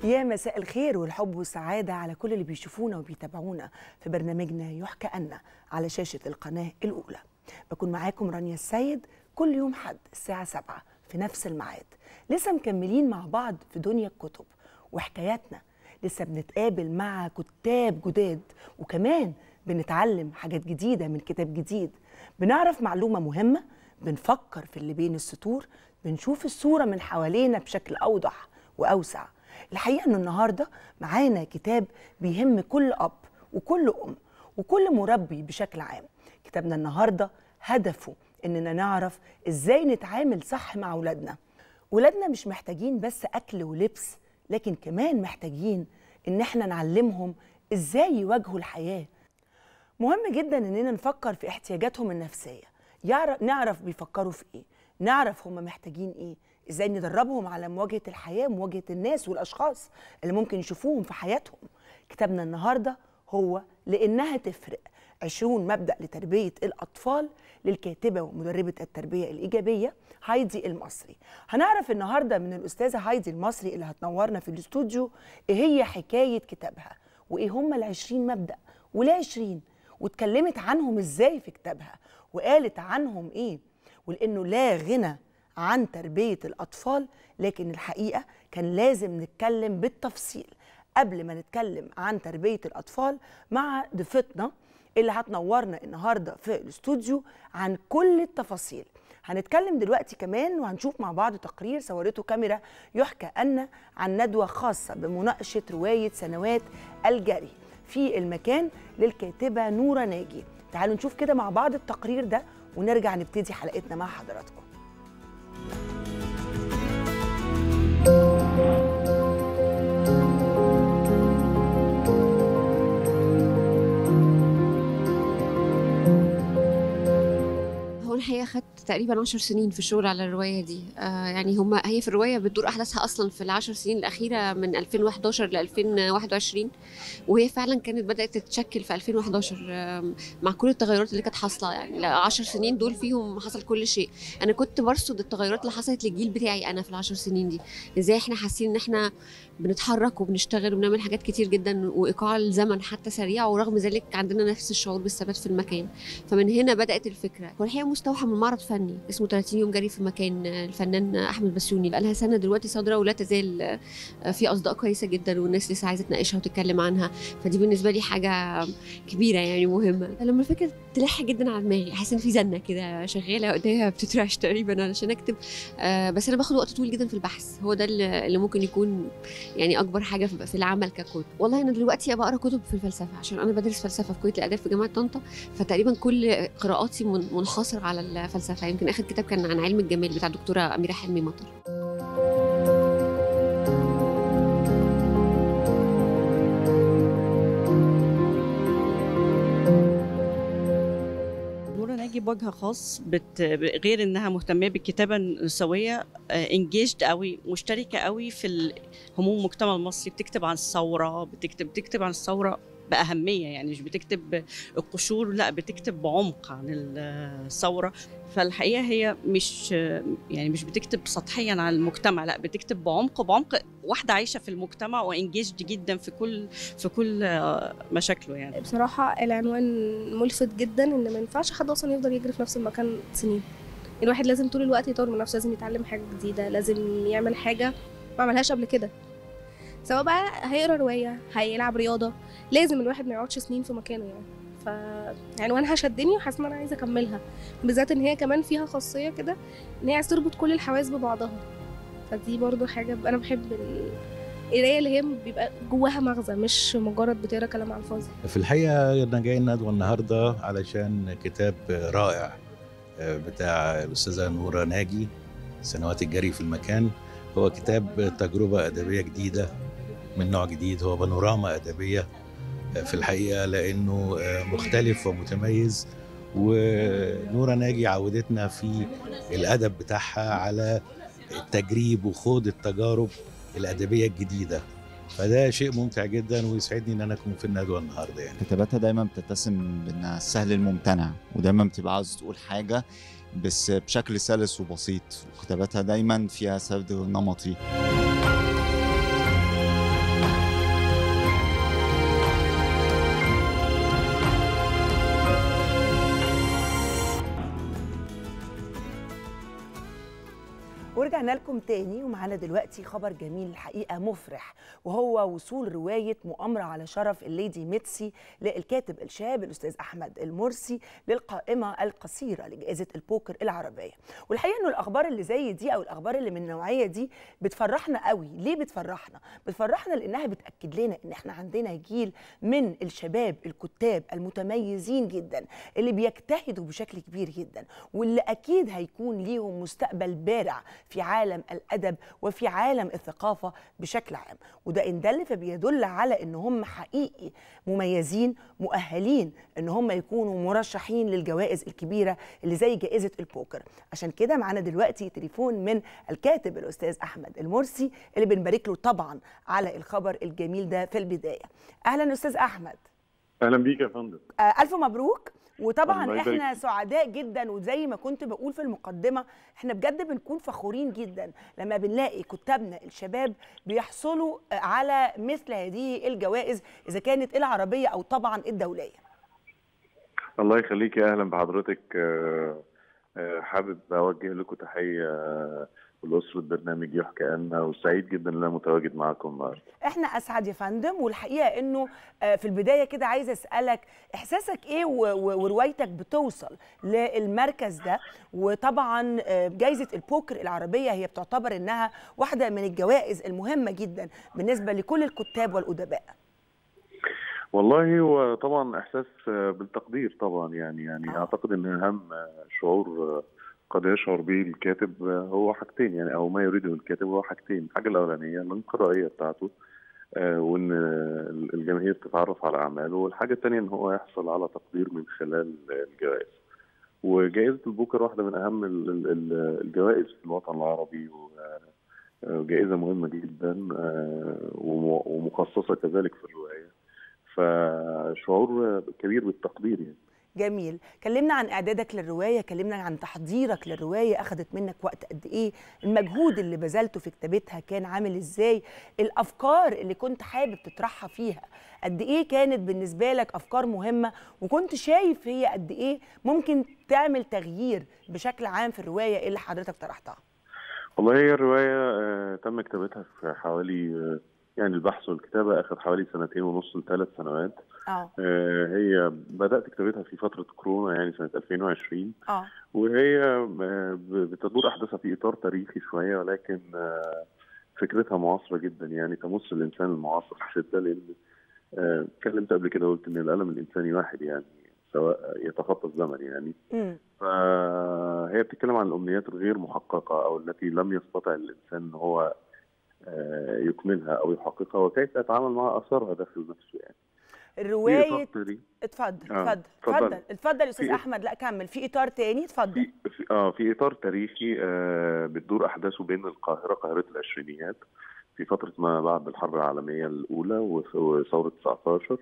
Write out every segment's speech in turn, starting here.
يا مساء الخير والحب والسعادة على كل اللي بيشوفونا وبيتابعونا في برنامجنا يحكى أن على شاشة القناة الأولى بكون معاكم رانيا السيد كل يوم حد الساعة 7 في نفس الميعاد لسه مكملين مع بعض في دنيا الكتب وحكاياتنا لسه بنتقابل مع كتاب جداد وكمان بنتعلم حاجات جديدة من كتاب جديد بنعرف معلومة مهمة بنفكر في اللي بين السطور بنشوف الصورة من حوالينا بشكل أوضح وأوسع الحقيقة أنه النهاردة معانا كتاب بيهم كل أب وكل أم وكل مربي بشكل عام كتابنا النهاردة هدفه إننا نعرف إزاي نتعامل صح مع أولادنا ولادنا مش محتاجين بس أكل ولبس لكن كمان محتاجين إن احنا نعلمهم إزاي يواجهوا الحياة مهم جدا إننا نفكر في احتياجاتهم النفسية يعرف نعرف بيفكروا في إيه نعرف هم محتاجين إيه ازاي ندربهم على مواجهه الحياه مواجهه الناس والاشخاص اللي ممكن يشوفوهم في حياتهم كتابنا النهارده هو لانها تفرق 20 مبدا لتربيه الاطفال للكاتبه ومدربه التربيه الايجابيه هايدي المصري هنعرف النهارده من الاستاذه هايدي المصري اللي هتنورنا في الاستوديو ايه هي حكايه كتابها وايه هم ال 20 مبدا وليه 20 واتكلمت عنهم ازاي في كتابها وقالت عنهم ايه ولانه لا غنى عن تربية الأطفال لكن الحقيقة كان لازم نتكلم بالتفصيل قبل ما نتكلم عن تربية الأطفال مع ضيفتنا اللي هتنورنا النهاردة في الاستوديو عن كل التفاصيل هنتكلم دلوقتي كمان وهنشوف مع بعض تقرير صورته كاميرا يحكى أن عن ندوة خاصة بمناقشة رواية سنوات الجري في المكان للكاتبة نورة ناجي تعالوا نشوف كده مع بعض التقرير ده ونرجع نبتدي حلقتنا مع حضراتكم هو الحقيقه خدت تقريبا 10 سنين في الشغل على الروايه دي آه يعني هم هي في الروايه بتدور احداثها اصلا في العشر سنين الاخيره من 2011 ل 2021 وهي فعلا كانت بدات تتشكل في 2011 آه مع كل التغيرات اللي كانت حاصله يعني ال 10 سنين دول فيهم حصل كل شيء انا كنت برصد التغيرات اللي حصلت للجيل بتاعي انا في العشر سنين دي ازاي احنا حاسين ان احنا بنتحرك وبنشتغل وبنعمل حاجات كتير جدا وايقاع الزمن حتى سريع ورغم ذلك عندنا نفس الشعور بالثبات في المكان فمن هنا بدات الفكره والحقيقه مستوحى من معرض فني اسمه 30 يوم جري في مكان الفنان احمد بسيوني بقى لها سنه دلوقتي صادره ولا تزال في اصداء كويسه جدا والناس لسه عايزه تناقشها وتتكلم عنها فدي بالنسبه لي حاجه كبيره يعني مهمه لما الفكره تلح جدا على دماغي احس ان في زنه كده شغاله قدامها بتترعش تقريبا علشان اكتب آه بس انا باخد وقت طويل جدا في البحث هو ده اللي ممكن يكون يعني اكبر حاجه في العمل ككتب والله انا دلوقتي بقرا كتب في الفلسفه عشان انا بدرس فلسفه في كليه الاداب في جامعه طنطا فتقريبا كل قراءاتي منحصر على الفلسفه يمكن اخر كتاب كان عن علم الجمال بتاع الدكتوره اميره حلمي مطر ناجي بوجه خاص بت... غير انها مهتمه بالكتابه النسويه انجيجد قوي مشتركه قوي في هموم المجتمع المصري بتكتب عن الثوره بتكتب بتكتب عن الثوره باهميه يعني مش بتكتب القشور لا بتكتب بعمق عن الثوره فالحقيقه هي مش يعني مش بتكتب سطحيا عن المجتمع لا بتكتب بعمق بعمق واحده عايشه في المجتمع وانجيجد جدا في كل في كل مشاكله يعني بصراحه العنوان ملفت جدا ان ما ينفعش حد اصلا يفضل يجري في نفس المكان سنين الواحد لازم طول الوقت يطور من نفسه لازم يتعلم حاجه جديده لازم يعمل حاجه ما عملهاش قبل كده سواء بقى هيقرا روايه هيلعب رياضه لازم الواحد ما يقعدش سنين في مكانه يعني ف عنوانها شدني وحاسه ان انا عايزه اكملها بالذات ان هي كمان فيها خاصيه كده ان هي عايز تربط كل الحواس ببعضها فدي برضو حاجه انا بحب القرايه اللي هي بيبقى جواها مغزى مش مجرد بتقرا كلام على الفاضي في الحقيقه انا جاي الندوه النهارده علشان كتاب رائع بتاع الاستاذه نوره ناجي سنوات الجري في المكان هو كتاب تجربه ادبيه جديده من نوع جديد هو بانوراما ادبيه في الحقيقه لانه مختلف ومتميز ونورا ناجي عودتنا في الادب بتاعها على التجريب وخوض التجارب الادبيه الجديده فده شيء ممتع جدا ويسعدني ان انا اكون في الندوه النهارده يعني كتاباتها دايما بتتسم بانها السهل الممتنع ودايما بتبقى عاوز تقول حاجه بس بشكل سلس وبسيط وكتاباتها دايما فيها سرد نمطي ورجعنا لكم تاني ومعانا دلوقتي خبر جميل الحقيقة مفرح وهو وصول رواية مؤامرة على شرف الليدي ميتسي للكاتب الشاب الأستاذ أحمد المرسي للقائمة القصيرة لجائزة البوكر العربية والحقيقة إنه الأخبار اللي زي دي أو الأخبار اللي من النوعية دي بتفرحنا قوي ليه بتفرحنا؟ بتفرحنا لأنها بتأكد لنا إن إحنا عندنا جيل من الشباب الكتاب المتميزين جدا اللي بيجتهدوا بشكل كبير جدا واللي أكيد هيكون ليهم مستقبل بارع في عالم الادب وفي عالم الثقافه بشكل عام وده ان دل فبيدل على ان هم حقيقي مميزين مؤهلين ان هم يكونوا مرشحين للجوائز الكبيره اللي زي جائزه البوكر عشان كده معانا دلوقتي تليفون من الكاتب الاستاذ احمد المرسي اللي بنبارك له طبعا على الخبر الجميل ده في البدايه اهلا استاذ احمد اهلا بيك يا فندم آه الف مبروك وطبعا الله يبارك احنا فيك. سعداء جدا وزي ما كنت بقول في المقدمه احنا بجد بنكون فخورين جدا لما بنلاقي كتابنا الشباب بيحصلوا على مثل هذه الجوائز اذا كانت العربيه او طبعا الدوليه الله يخليك يا اهلا بحضرتك آه، آه، حابب اوجه لكم تحيه آه، لاسره برنامج يحكى عنا وسعيد جدا ان انا متواجد معاكم النهارده احنا اسعد يا فندم والحقيقه انه آه، في البدايه كده عايزه اسالك احساسك ايه و- و- وروايتك بتوصل للمركز ده وطبعا آه، جائزه البوكر العربيه هي بتعتبر انها واحده من الجوائز المهمه جدا بالنسبه لكل الكتاب والادباء والله هو طبعا احساس آه، بالتقدير طبعا يعني يعني آه. اعتقد ان اهم آه، شعور آه، قد يشعر به الكاتب آه، هو حاجتين يعني او ما يريده الكاتب هو حاجتين الحاجه الاولانيه الانقرائيه بتاعته آه، وان آه، الجماهير تتعرف على اعماله والحاجه الثانيه ان هو يحصل على تقدير من خلال آه، الجوائز وجائزه البوكر واحده من اهم ال- ال- ال- الجوائز في الوطن العربي و- آه، جائزه مهمه جدا آه، وم- ومخصصه كذلك في الروايه فشعور كبير بالتقدير يعني جميل كلمنا عن اعدادك للروايه كلمنا عن تحضيرك للروايه اخذت منك وقت قد ايه المجهود اللي بذلته في كتابتها كان عامل ازاي الافكار اللي كنت حابب تطرحها فيها قد ايه كانت بالنسبه لك افكار مهمه وكنت شايف هي قد ايه ممكن تعمل تغيير بشكل عام في الروايه اللي حضرتك طرحتها والله هي الرواية آه، تم كتابتها في حوالي آه، يعني البحث والكتابة أخذ حوالي سنتين ونص لثلاث سنوات اه آه، هي بدأت كتابتها في فترة كورونا يعني سنة 2020 اه وهي آه، ب- بتدور أحداثها في إطار تاريخي شوية ولكن آه، فكرتها معاصرة جدا يعني تمس الإنسان المعاصر بشدة لأن آه، اتكلمت قبل كده وقلت إن القلم الإنساني واحد يعني سواء يتخطى الزمن يعني امم فهي بتتكلم عن الامنيات الغير محققه او التي لم يستطع الانسان ان هو آه، يكملها او يحققها وكيف يتعامل مع اثارها داخل نفسه يعني في الروايه إطار تاني- اتفضل آه، اتفضل اتفضل. اتفضل اتفضل يا استاذ في- احمد لا كمل في اطار تاني اتفضل في في- اه في اطار تاريخي آه بتدور احداثه بين القاهره قاهره العشرينيات في فتره ما بعد الحرب العالميه الاولى وث- وثوره 19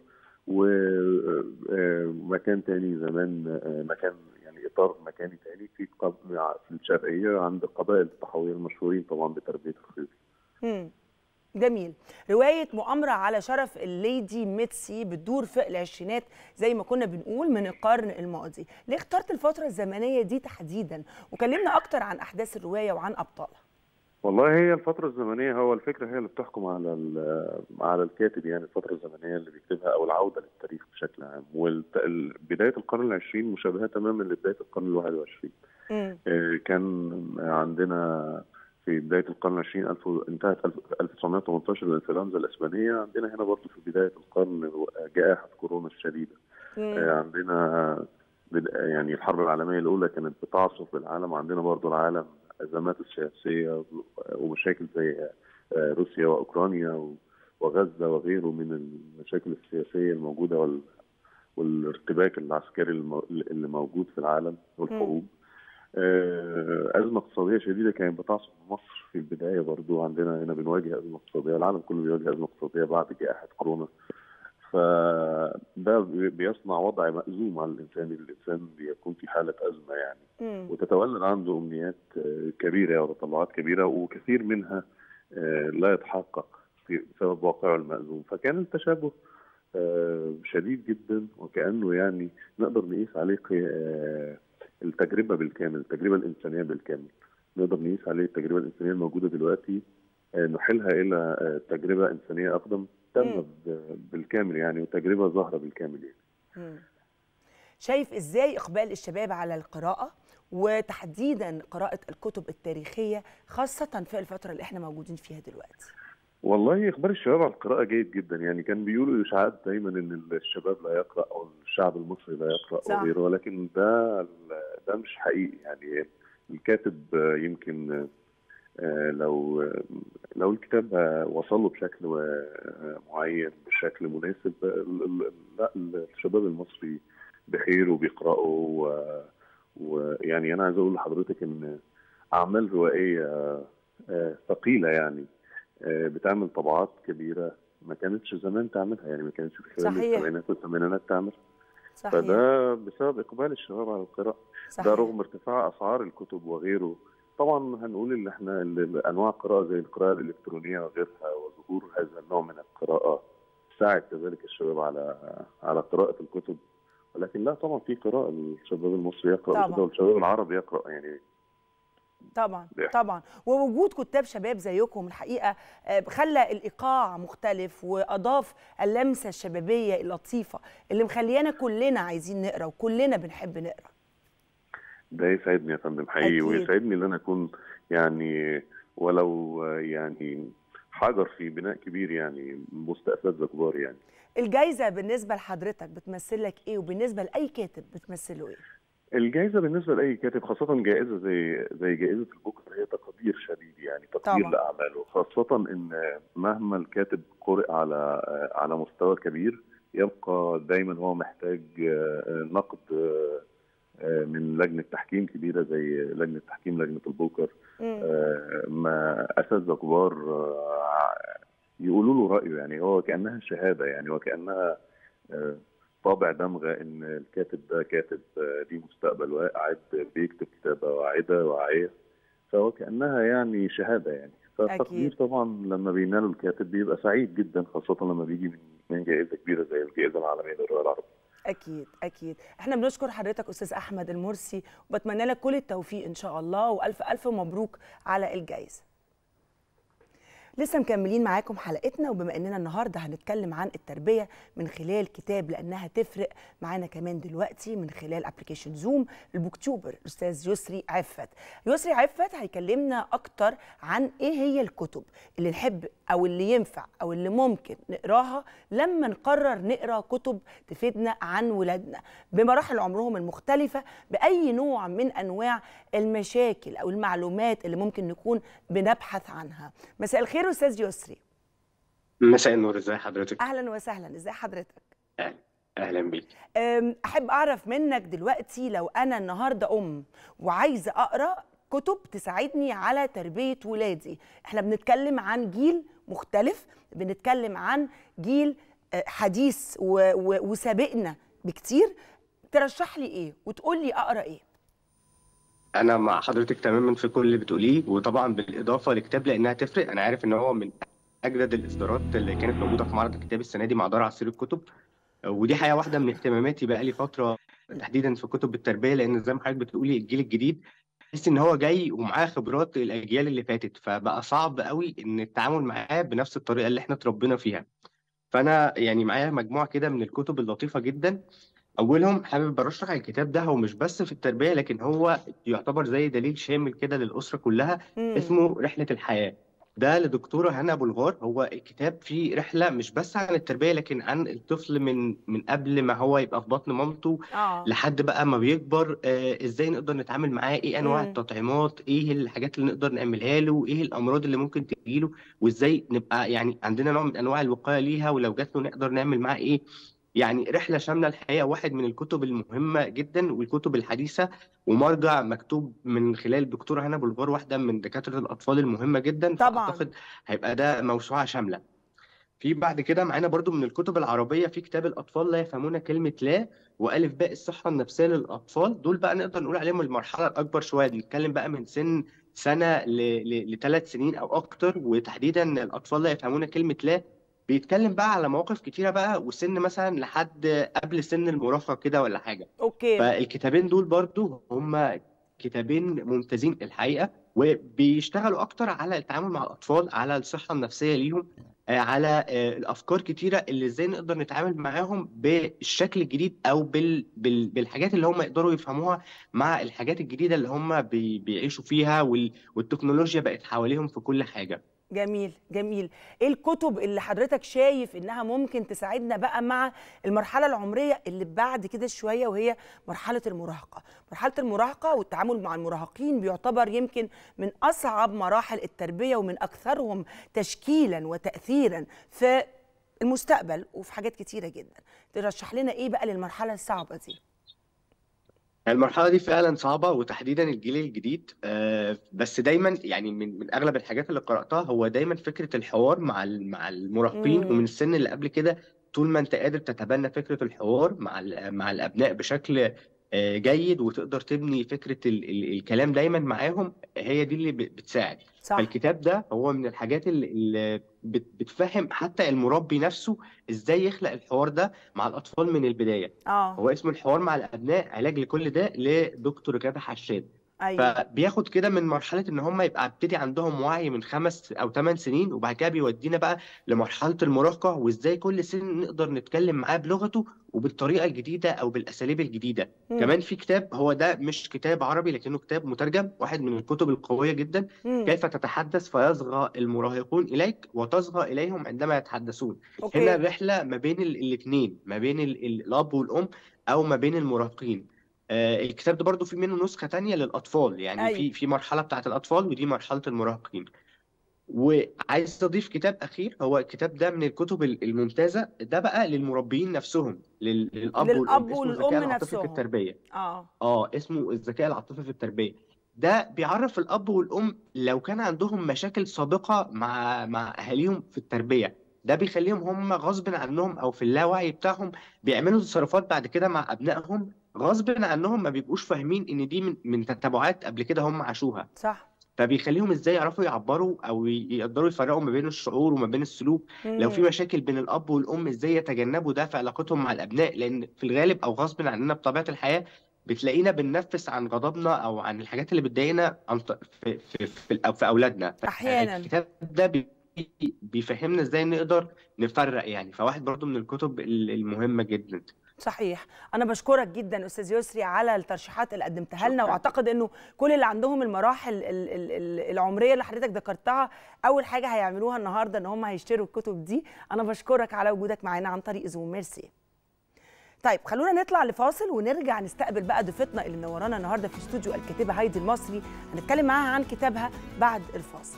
ومكان تاني زمان آه، مكان يعني اطار مكاني تاني في قب... في الشرقيه عند قبائل الطحاويه المشهورين طبعا بتربيه الخيل مم. جميل رواية مؤامرة على شرف الليدي ميتسي بتدور في العشرينات زي ما كنا بنقول من القرن الماضي ليه اخترت الفترة الزمنية دي تحديدا وكلمنا أكتر عن أحداث الرواية وعن أبطالها والله هي الفترة الزمنية هو الفكرة هي اللي بتحكم على ال- على الكاتب يعني الفترة الزمنية اللي بيكتبها أو العودة للتاريخ بشكل عام وبداية القرن العشرين مشابهة تماما لبداية القرن الواحد والعشرين مم. آه، كان عندنا في بداية القرن العشرين ألف انتهت ألف- 1918 الانفلونزا الإسبانية عندنا هنا برضه في بداية القرن جائحة كورونا الشديدة آه، مم. عندنا بد- يعني الحرب العالمية الأولى كانت بتعصف بالعالم عندنا برضو العالم أزمات السياسية ومشاكل زي آه، روسيا وأوكرانيا و- وغزة وغيره من المشاكل السياسية الموجودة وال والارتباك العسكري المو- اللي موجود في العالم والحروب آه، أزمة اقتصادية شديدة كانت بتعصف مصر في البداية برضو عندنا هنا بنواجه أزمة اقتصادية العالم كله بيواجه أزمة اقتصادية بعد جائحة كورونا فده بي- بيصنع وضع مأزوم على الإنسان الإنسان بيكون في حالة أزمة يعني مم. وتتولد عنده أمنيات آه، كبيرة وتطلعات كبيرة وكثير منها آه، لا يتحقق في- بسبب واقعه المأزوم فكان التشابه آه، شديد جدا وكأنه يعني نقدر نقيس عليه قي- آه، التجربة بالكامل التجربة الإنسانية بالكامل نقدر نقيس عليه التجربه الانسانيه الموجوده دلوقتي آه، نحيلها الى آه، تجربه انسانيه اقدم مم. تامه ب- بالكامل يعني وتجربه ظاهره بالكامل يعني. مم. شايف ازاي اقبال الشباب على القراءه وتحديدا قراءه الكتب التاريخيه خاصه في الفتره اللي احنا موجودين فيها دلوقتي والله اخبار الشباب على القراءه جيد جدا يعني كان بيقولوا اشاعات دايما ان الشباب لا يقرا او الشعب المصري لا يقرا صح. وغيره ولكن ده ده مش حقيقي يعني الكاتب آه، يمكن آه، لو لو الكتاب آه، وصل له بشكل آه، معين بشكل مناسب آه، ال- ال- لا الشباب المصري بخير وبيقرأوا و- ويعني انا عايز اقول لحضرتك ان اعمال روائيه آه، ثقيله يعني آه، بتعمل طبعات كبيره ما كانتش زمان تعملها يعني ما كانتش في خلال صحيح. السبعينات والثمانينات تعمل صحيح فده بسبب اقبال الشباب على القراءه صحيح. ده رغم ارتفاع اسعار الكتب وغيره طبعا هنقول ان احنا ال- انواع القراءه زي القراءه الالكترونيه وغيرها وظهور هذا النوع من القراءه ساعد كذلك الشباب على على قراءه الكتب ولكن لا طبعا في قراءه الشباب المصري يقرا طبعاً. كده والشباب العربي يقرا يعني طبعا بيحصل. طبعا ووجود كتاب شباب زيكم الحقيقه آه، خلى الايقاع مختلف واضاف اللمسه الشبابيه اللطيفه اللي مخليانا كلنا عايزين نقرا وكلنا بنحب نقرا ده يسعدني يا فندم حقيقي أكيد. ويسعدني ان انا اكون يعني ولو يعني حجر في بناء كبير يعني وسط اساتذه كبار يعني الجايزه بالنسبه لحضرتك بتمثل لك ايه وبالنسبه لاي كاتب بتمثله ايه الجائزة بالنسبة لأي كاتب خاصة جائزة زي زي جائزة البوكر هي تقدير شديد يعني تقدير طبعاً. لأعماله خاصة إن مهما الكاتب قرئ على على مستوى كبير يبقى دايما هو محتاج آه، نقد آه، آه، من لجنة تحكيم كبيرة زي لجنة تحكيم لجنة البوكر مم. آه، ما أساتذة كبار آه، يقولوا له رأيه يعني هو كأنها شهادة يعني وكأنها آه، طابع دمغة إن الكاتب ده كاتب آه، ليه مستقبل وقاعد بيكتب كتابة واعدة واعية فهو كأنها يعني شهادة يعني فالتقدير أكيد. طبعا لما بيناله الكاتب بيبقى سعيد جدا خاصة لما بيجي من من جائزة كبيرة زي الجائزة العالمية للرواية العربية اكيد اكيد احنا بنشكر حضرتك استاذ احمد المرسي وبتمنى لك كل التوفيق ان شاء الله والف الف مبروك على الجائزه لسه مكملين معاكم حلقتنا وبما اننا النهارده هنتكلم عن التربيه من خلال كتاب لانها تفرق معانا كمان دلوقتي من خلال ابلكيشن زوم البوكتوبر الاستاذ يسري عفت يسري عفت هيكلمنا اكتر عن ايه هي الكتب اللي نحب او اللي ينفع او اللي ممكن نقراها لما نقرر نقرا كتب تفيدنا عن ولادنا بمراحل عمرهم المختلفه باي نوع من انواع المشاكل او المعلومات اللي ممكن نكون بنبحث عنها مساء الخير استاذ يسري مساء النور ازي حضرتك اهلا وسهلا ازي حضرتك اهلا بيك أم، احب اعرف منك دلوقتي لو انا النهارده ام وعايزه اقرا كتب تساعدني على تربيه ولادي احنا بنتكلم عن جيل مختلف بنتكلم عن جيل آه، حديث و- و- وسابقنا بكتير ترشح لي ايه وتقول لي اقرا ايه انا مع حضرتك تماما في كل اللي بتقوليه وطبعا بالاضافه لكتاب لانها تفرق انا عارف ان هو من اجدد الاصدارات اللي كانت موجوده في معرض الكتاب السنه دي مع دار عصير الكتب ودي حقيقه واحده من اهتماماتي بقالي فتره تحديدا في كتب التربيه لان زي ما حضرتك بتقولي الجيل الجديد تحس ان هو جاي ومعاه خبرات الاجيال اللي فاتت فبقى صعب قوي ان التعامل معاه بنفس الطريقه اللي احنا اتربينا فيها فانا يعني معايا مجموعه كده من الكتب اللطيفه جدا اولهم حابب ارشح الكتاب ده هو مش بس في التربيه لكن هو يعتبر زي دليل شامل كده للاسره كلها مم. اسمه رحله الحياه ده لدكتوره هنا ابو الغار هو الكتاب فيه رحله مش بس عن التربيه لكن عن الطفل من من قبل ما هو يبقى في بطن مامته اه لحد بقى ما بيكبر آه ازاي نقدر نتعامل معاه ايه انواع مم. التطعيمات ايه الحاجات اللي نقدر نعملها له ايه الامراض اللي ممكن تجيله وازاي نبقى يعني عندنا نوع من انواع الوقايه ليها ولو جات له نقدر نعمل معاه ايه يعني رحله شامله الحقيقه واحد من الكتب المهمه جدا والكتب الحديثه ومرجع مكتوب من خلال دكتوره هنا بلغار واحده من دكاتره الاطفال المهمه جدا طبعاً. فاعتقد هيبقى ده موسوعه شامله في بعد كده معانا برضو من الكتب العربية في كتاب الأطفال لا يفهمون كلمة لا وألف باء الصحة النفسية للأطفال دول بقى نقدر نقول عليهم المرحلة الأكبر شوية بنتكلم بقى من سن سنة لثلاث سنين أو أكتر وتحديدا الأطفال لا يفهمون كلمة لا بيتكلم بقى على مواقف كتيرة بقى وسن مثلا لحد قبل سن المراهقة كده ولا حاجة اوكي فالكتابين دول برضو هما كتابين ممتازين الحقيقة وبيشتغلوا اكتر على التعامل مع الاطفال على الصحه النفسيه ليهم آه، على آه، الافكار كتيره اللي ازاي نقدر نتعامل معاهم بالشكل الجديد او بال... بال... بالحاجات اللي هم يقدروا يفهموها مع الحاجات الجديده اللي هم بي... بيعيشوا فيها وال... والتكنولوجيا بقت حواليهم في كل حاجه جميل جميل ايه الكتب اللي حضرتك شايف انها ممكن تساعدنا بقى مع المرحله العمريه اللي بعد كده شويه وهي مرحله المراهقه مرحله المراهقه والتعامل مع المراهقين بيعتبر يمكن من اصعب مراحل التربيه ومن اكثرهم تشكيلا وتاثيرا في المستقبل وفي حاجات كتيره جدا ترشح لنا ايه بقى للمرحله الصعبه دي المرحلة دي فعلا صعبة وتحديدا الجيل الجديد آه، بس دايما يعني من من أغلب الحاجات اللي قرأتها هو دايما فكرة الحوار مع ال- مع المراهقين مم. ومن السن اللي قبل كده طول ما أنت قادر تتبنى فكرة الحوار مع ال- مع الأبناء بشكل آه، جيد وتقدر تبني فكرة ال ال الكلام دايما معاهم هي دي اللي ب- بتساعد صح فالكتاب ده هو من الحاجات اللي, اللي بت- بتفهم حتى المربي نفسه ازاي يخلق الحوار ده مع الأطفال من البداية اه هو اسمه الحوار مع الابناء علاج لكل ده لدكتور غادة حشاد ايوه فبياخد كده من مرحله ان هم يبقى ابتدي عندهم وعي من خمس او ثمان سنين وبعد كده بيودينا بقى لمرحله المراهقه وازاي كل سن نقدر نتكلم معاه بلغته وبالطريقه الجديده او بالاساليب الجديده مم. كمان في كتاب هو ده مش كتاب عربي لكنه كتاب مترجم واحد من الكتب القويه جدا مم. كيف تتحدث فيصغى المراهقون اليك وتصغى اليهم عندما يتحدثون هنا اوكي الرحلة ما بين الاثنين ما بين ال- ال- الأب والأم أو ما بين المراهقين آه، الكتاب ده برضو في منه نسخة تانية للأطفال يعني ايوه في في مرحلة بتاعت الأطفال ودي مرحلة المراهقين وعايز أضيف كتاب أخير هو الكتاب ده من الكتب ال- الممتازة ده بقى للمربيين نفسهم لل- للأب والأم للاب اسمه والام الذكاء العاطفي في نفسهم التربية اه اه اسمه الذكاء العاطفي في التربية ده بيعرف الأب والأم لو كان عندهم مشاكل سابقة مع مع أهاليهم في التربية ده بيخليهم هم غصب عنهم أو في اللاوعي بتاعهم بيعملوا تصرفات بعد كده مع أبنائهم غصب عنهم ما بيبقوش فاهمين إن دي من من تتبعات قبل كده هم عاشوها صح فبيخليهم إزاي يعرفوا يعبروا أو ي- يقدروا يفرقوا ما بين الشعور وما بين السلوك لو في مم. مشاكل بين الأب والأم إزاي يتجنبوا ده في علاقتهم مع الأبناء لأن في الغالب أو غصب عننا بطبيعة الحياة بتلاقينا بننفس عن غضبنا أو عن الحاجات اللي بتضايقنا عن ط- في في في, الأ- في أولادنا احيانا فالكتاب ده بي- بيفهمنا إزاي نقدر نفرق يعني فواحد برضو من الكتب ال- المهمة جدا صحيح انا بشكرك جدا استاذ يسري على الترشيحات اللي قدمتها لنا شكراً. واعتقد انه كل اللي عندهم المراحل ال- ال- ال- العمريه اللي حضرتك ذكرتها اول حاجه هيعملوها النهارده ان هم هيشتروا الكتب دي انا بشكرك على وجودك معانا عن طريق زوم ميرسي طيب خلونا نطلع لفاصل ونرجع نستقبل بقى ضيفتنا اللي منورانا النهارده في استوديو الكاتبه هايدي المصري هنتكلم معاها عن كتابها بعد الفاصل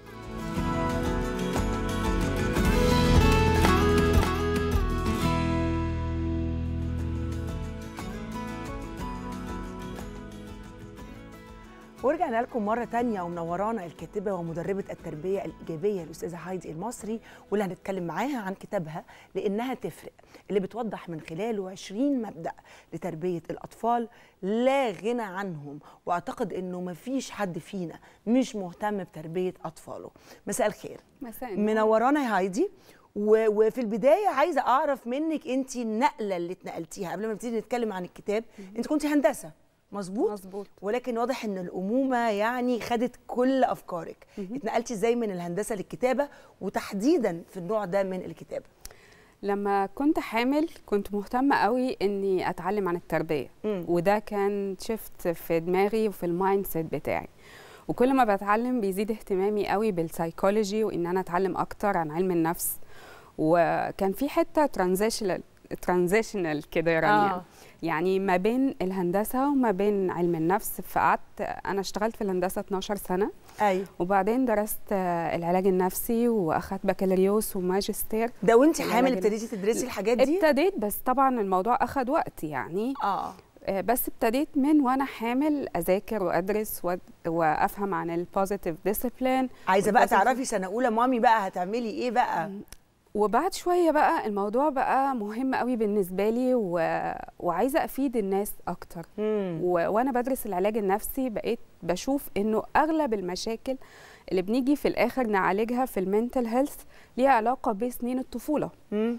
ورجعنا لكم مرة تانية ومنورانا الكاتبة ومدربة التربية الإيجابية الأستاذة هايدي المصري واللي هنتكلم معاها عن كتابها لأنها تفرق اللي بتوضح من خلاله 20 مبدأ لتربية الأطفال لا غنى عنهم وأعتقد أنه مفيش حد فينا مش مهتم بتربية أطفاله مساء الخير مساء النور. منورانا يا هايدي و- وفي البداية عايزة أعرف منك أنت النقلة اللي اتنقلتيها قبل ما نبتدي نتكلم عن الكتاب أنت كنت هندسة مظبوط مظبوط ولكن واضح ان الامومه يعني خدت كل افكارك اتنقلتي ازاي من الهندسه للكتابه وتحديدا في النوع ده من الكتابه لما كنت حامل كنت مهتمة قوي اني اتعلم عن التربية مم. وده كان شفت في دماغي وفي المايند سيت بتاعي وكل ما بتعلم بيزيد اهتمامي قوي بالسايكولوجي وان انا اتعلم اكتر عن علم النفس وكان في حتة ترانزيشنال ترانزيشنال كده يا رانيا آه. يعني ما بين الهندسة وما بين علم النفس فقعدت أنا اشتغلت في الهندسة 12 سنة ايوه وبعدين درست آه، العلاج النفسي واخدت بكالوريوس وماجستير ده وانت العلاج حامل الن- ابتديتي تدرسي الحاجات دي ابتديت بس طبعا الموضوع اخد وقت يعني اه آه، بس ابتديت من وانا حامل اذاكر وادرس وأد- وافهم عن البوزيتيف ديسيبلين عايزه بقى والpositive- تعرفي سنه اولى مامي بقى هتعملي ايه بقى وبعد شويه بقى الموضوع بقى مهم قوي بالنسبه لي و... وعايزه افيد الناس اكتر مم. و... وانا بدرس العلاج النفسي بقيت بشوف انه اغلب المشاكل اللي بنيجي في الاخر نعالجها في المنتل هيلث ليها علاقه بسنين الطفوله مم.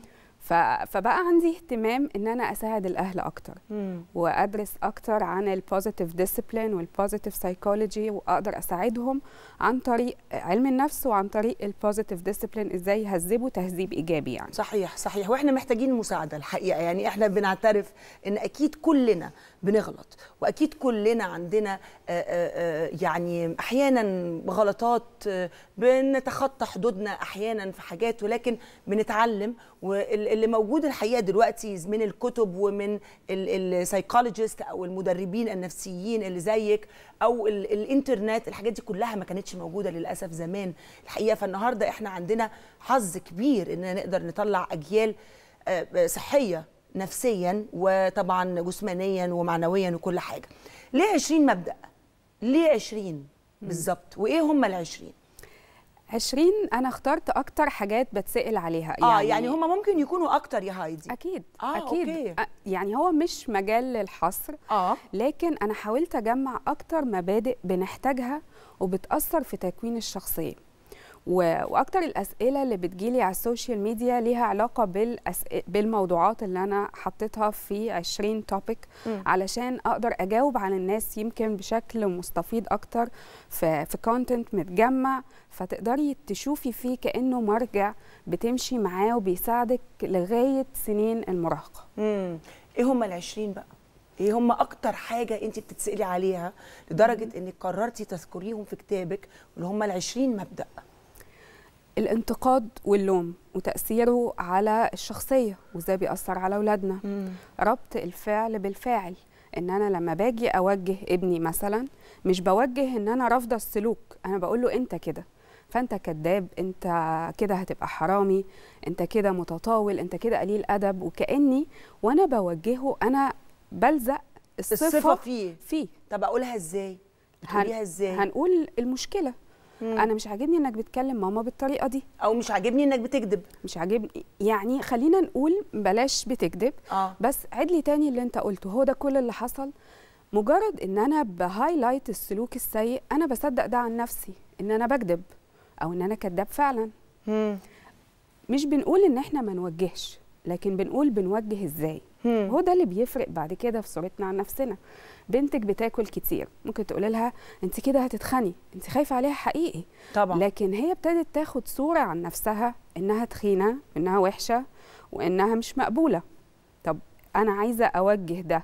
ف... فبقى عندي اهتمام ان انا اساعد الاهل اكتر مم. وادرس اكتر عن البوزيتيف ديسيبلين والبوزيتيف سايكولوجي واقدر اساعدهم عن طريق علم النفس وعن طريق البوزيتيف ديسيبلين ازاي يهذبوا تهذيب ايجابي يعني صحيح صحيح واحنا محتاجين مساعده الحقيقه يعني احنا بنعترف ان اكيد كلنا بنغلط واكيد كلنا عندنا آه، آه، آه، يعني احيانا غلطات آه، بنتخطى حدودنا احيانا في حاجات ولكن بنتعلم واللي موجود الحقيقه دلوقتي من الكتب ومن السايكولوجيست او المدربين النفسيين اللي زيك او ال- الانترنت الحاجات دي كلها ما كانتش موجوده للاسف زمان الحقيقه فالنهارده احنا عندنا حظ كبير اننا نقدر نطلع اجيال آه، صحيه نفسيا وطبعا جسمانيا ومعنويا وكل حاجه ليه 20 مبدا ليه 20 بالظبط وايه هم ال 20 20 انا اخترت اكتر حاجات بتسأل عليها اه يعني هم ممكن يكونوا اكتر يا هايدي اكيد آه، اكيد أوكي. أ- يعني هو مش مجال للحصر اه لكن انا حاولت اجمع اكتر مبادئ بنحتاجها وبتاثر في تكوين الشخصيه و- واكتر الاسئله اللي بتجيلي على السوشيال ميديا ليها علاقه بالأس... بالموضوعات اللي انا حطيتها في 20 توبيك مم. علشان اقدر اجاوب على الناس يمكن بشكل مستفيض اكتر في في كونتنت متجمع فتقدري تشوفي فيه كانه مرجع بتمشي معاه وبيساعدك لغايه سنين المراهقه امم ايه هم ال 20 بقى ايه هم اكتر حاجه انت بتتسالي عليها لدرجه انك قررتي تذكريهم في كتابك اللي هم ال 20 مبدا الانتقاد واللوم وتأثيره على الشخصية وازاي بيأثر على أولادنا ربط الفعل بالفاعل ان انا لما باجي اوجه ابني مثلا مش بوجه ان انا رافضه السلوك انا بقول له انت كده فانت كذاب انت كده هتبقى حرامي انت كده متطاول انت كده قليل ادب وكاني وانا بوجهه انا بلزق الصفه, الصفه فيه فيه طب اقولها ازاي بتقوليها ازاي هنقول المشكله مم. انا مش عاجبني انك بتكلم ماما بالطريقه دي او مش عاجبني انك بتكذب مش عاجبني يعني خلينا نقول بلاش بتكذب اه بس عيد لي تاني اللي انت قلته هو ده كل اللي حصل مجرد ان انا بهايلايت السلوك السيء انا بصدق ده عن نفسي ان انا بكذب او ان انا كذاب فعلا مم. مش بنقول ان احنا ما نوجهش لكن بنقول بنوجه ازاي مم. هو ده اللي بيفرق بعد كده في صورتنا عن نفسنا بنتك بتاكل كتير ممكن تقول لها انت كده هتتخني انت خايفه عليها حقيقي طبعا لكن هي ابتدت تاخد صورة عن نفسها إنها تخينة إنها وحشة وإنها مش مقبولة طب أنا عايزة أوجه ده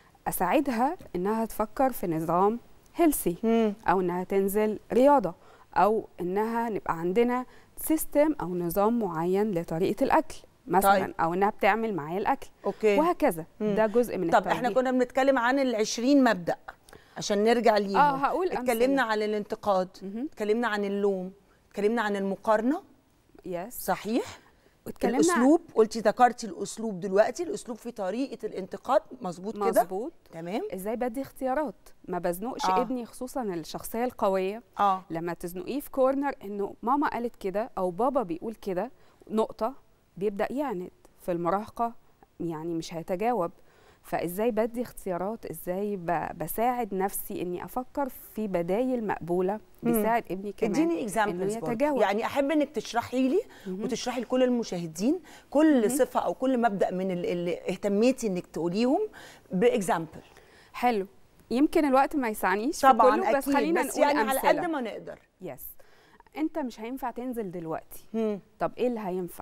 أساعدها إنها تفكر في نظام هيلسي مم. أو إنها تنزل رياضة أو إنها نبقى عندنا سيستم أو نظام معين لطريقة الأكل مثلا طيب. أو إنها بتعمل معايا الأكل اوكي وهكذا مم. ده جزء من طب احنا التوجيه. كنا بنتكلم عن ال 20 مبدا عشان نرجع ليهم اه هقول اتكلمنا عن الانتقاد مهم. اتكلمنا عن اللوم اتكلمنا عن المقارنه يس صحيح واتكلمنا الاسلوب قلتي ذكرتي الاسلوب دلوقتي الاسلوب في طريقه الانتقاد مظبوط كده مظبوط تمام ازاي بدي اختيارات ما بزنقش آه. آه. ابني خصوصا الشخصيه القويه اه لما تزنقيه في كورنر انه ماما قالت كده او بابا بيقول كده نقطه بيبدا يعند في المراهقه يعني مش هيتجاوب فازاي بدي اختيارات ازاي ب- بساعد نفسي اني افكر في بدايل مقبوله مم. بيساعد ابني كمان اديني اكزامبلز إنه يتجاوب. يعني احب انك تشرحي لي مهم. وتشرحي لكل المشاهدين كل مهم. صفه او كل مبدا من ال- اللي اهتميتي انك تقوليهم باكزامبل حلو يمكن الوقت ما يسعنيش طبعا في كله بس اكيد خلينا بس نقول يعني على أمثلة. قد ما نقدر يس انت مش هينفع تنزل دلوقتي مم. طب ايه اللي هينفع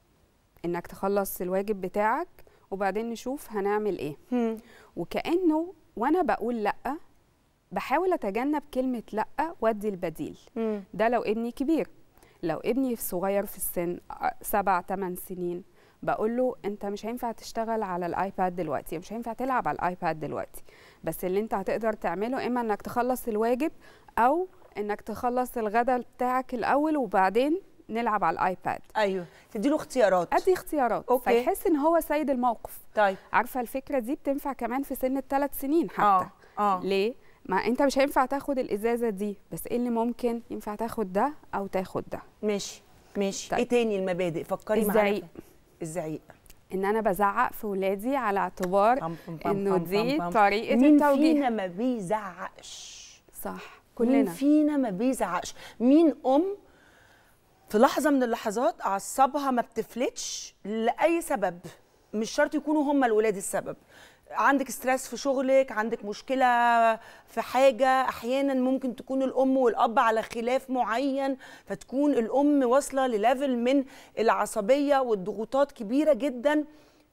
انك تخلص الواجب بتاعك وبعدين نشوف هنعمل ايه مم. وكانه وانا بقول لا بحاول اتجنب كلمه لا وادي البديل مم. ده لو ابني كبير لو ابني صغير في السن آه، سبع ثمان سنين بقول له انت مش هينفع تشتغل على الايباد دلوقتي مش هينفع تلعب على الايباد دلوقتي بس اللي انت هتقدر تعمله اما انك تخلص الواجب او انك تخلص الغدا بتاعك الاول وبعدين نلعب على الايباد ايوه تديله اختيارات ادي اختيارات أوكي. فيحس ان هو سيد الموقف طيب عارفه الفكره دي بتنفع كمان في سن الثلاث سنين حتى اه اه ليه ما انت مش هينفع تاخد الازازه دي بس ايه اللي ممكن ينفع تاخد ده او تاخد ده ماشي ماشي طيب. ايه تاني المبادئ فكري معايا الزعيق الزعيق ان انا بزعق في ولادي على اعتبار بام بام بام انه بام دي بام. طريقه مين التوجيه فينا ما بيزعقش صح مين كلنا فينا ما بيزعقش مين ام في لحظه من اللحظات اعصابها ما بتفلتش لاي سبب مش شرط يكونوا هم الولاد السبب عندك ستريس في شغلك عندك مشكله في حاجه احيانا ممكن تكون الام والاب على خلاف معين فتكون الام واصله لليفل من العصبيه والضغوطات كبيره جدا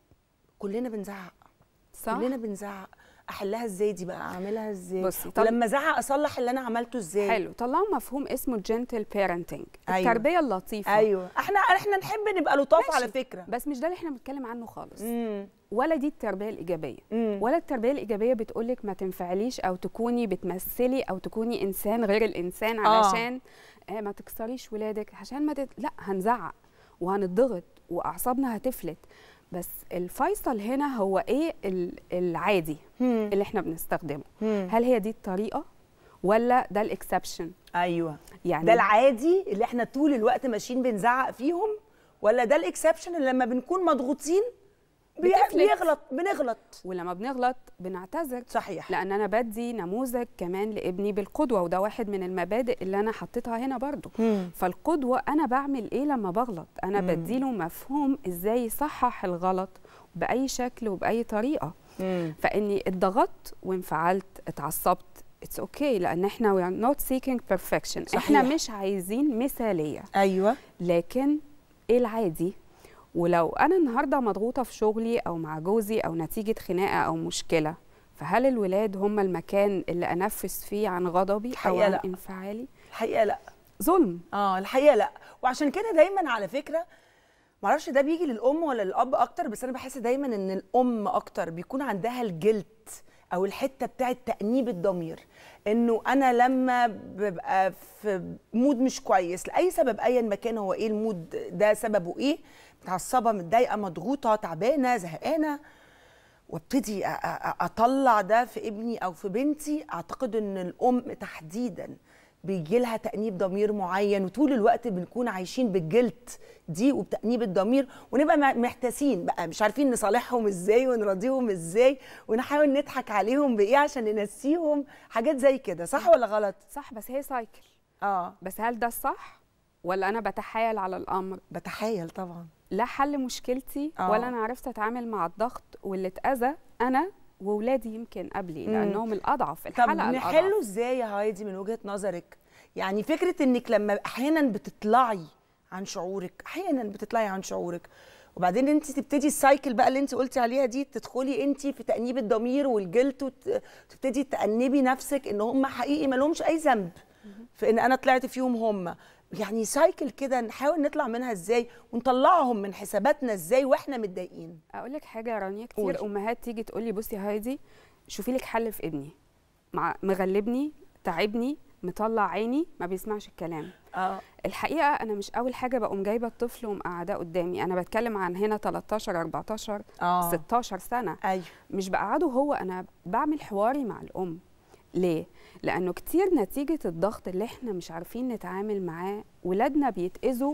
كلنا بنزعق صح كلنا بنزعق احلها ازاي دي بقى اعملها ازاي بصي، طب- ولما ازعق اصلح اللي انا عملته ازاي حلو طلعوا مفهوم اسمه جنتل بيرنتنج أيوة. التربيه اللطيفه ايوه احنا احنا نحب نبقى لطاف ماشي. على فكره بس مش ده اللي احنا بنتكلم عنه خالص امم ولا دي التربيه الايجابيه امم ولا التربيه الايجابيه بتقولك ما تنفعليش او تكوني بتمثلي او تكوني انسان غير الانسان آه. علشان آه ما تكسريش ولادك عشان ما تت... لا هنزعق وهنضغط واعصابنا هتفلت بس الفيصل هنا هو ايه ال- العادي اللي احنا بنستخدمه هل هي دي الطريقه ولا ده الاكسبشن ايوه يعني ده العادي اللي احنا طول الوقت ماشيين بنزعق فيهم ولا ده الاكسبشن اللي لما بنكون مضغوطين بي- بتفلت. بيغلط بنغلط ولما بنغلط بنعتذر صحيح لان انا بدي نموذج كمان لابني بالقدوه وده واحد من المبادئ اللي انا حطيتها هنا برضو مم. فالقدوه انا بعمل ايه لما بغلط انا مم. بديله مفهوم ازاي يصحح الغلط باي شكل وباي طريقه مم. فاني اتضغطت وانفعلت اتعصبت اتس اوكي okay لان احنا we are not seeking perfection صحيح. احنا مش عايزين مثاليه ايوه لكن ايه العادي ولو انا النهارده مضغوطه في شغلي او مع جوزي او نتيجه خناقه او مشكله فهل الولاد هم المكان اللي انفس فيه عن غضبي او الحقيقة عن لأ. انفعالي الحقيقه لا ظلم اه الحقيقه لا وعشان كده دايما على فكره معرفش ده بيجي للام ولا للاب اكتر بس انا بحس دايما ان الام اكتر بيكون عندها الجلد او الحته بتاعه تانيب الضمير انه انا لما ببقى في مود مش كويس لاي سبب ايا ما كان هو ايه المود ده سببه ايه متعصبه متضايقه مضغوطه تعبانه زهقانه وابتدي أ- أ- اطلع ده في ابني او في بنتي اعتقد ان الام تحديدا بيجي لها تانيب ضمير معين وطول الوقت بنكون عايشين بالجلد دي وبتانيب الضمير ونبقى م- محتاسين بقى مش عارفين نصالحهم ازاي ونراضيهم ازاي ونحاول نضحك عليهم بايه عشان ننسيهم حاجات زي كده صح ولا غلط صح بس هي سايكل اه بس هل ده الصح ولا انا بتحايل على الامر بتحايل طبعا لا حل مشكلتي آه. ولا انا عرفت اتعامل مع الضغط واللي اتاذى انا وولادي يمكن قبلي مم. لانهم الاضعف طب الحلقه نحله الاضعف ازاي يا هايدي من وجهه نظرك يعني فكره انك لما احيانا بتطلعي عن شعورك احيانا بتطلعي عن شعورك وبعدين انت تبتدي السايكل بقى اللي انت قلتي عليها دي تدخلي انت في تانيب الضمير والجلد وتبتدي تانبي نفسك ان هم حقيقي ما لهمش اي ذنب في ان انا طلعت فيهم هم يعني سايكل كده نحاول نطلع منها ازاي ونطلعهم من حساباتنا ازاي واحنا متضايقين اقول لك حاجه يا رانيا قولي. كتير امهات تيجي تقول لي بصي يا هايدي شوفي لك حل في ابني مع مغلبني تعبني مطلع عيني ما بيسمعش الكلام اه الحقيقه انا مش اول حاجه بقوم جايبه الطفل ومقعداه قدامي انا بتكلم عن هنا 13 14 اه 16 سنه ايوه مش بقعده هو انا بعمل حواري مع الام ليه لانه كتير نتيجه الضغط اللي احنا مش عارفين نتعامل معاه ولادنا بيتاذوا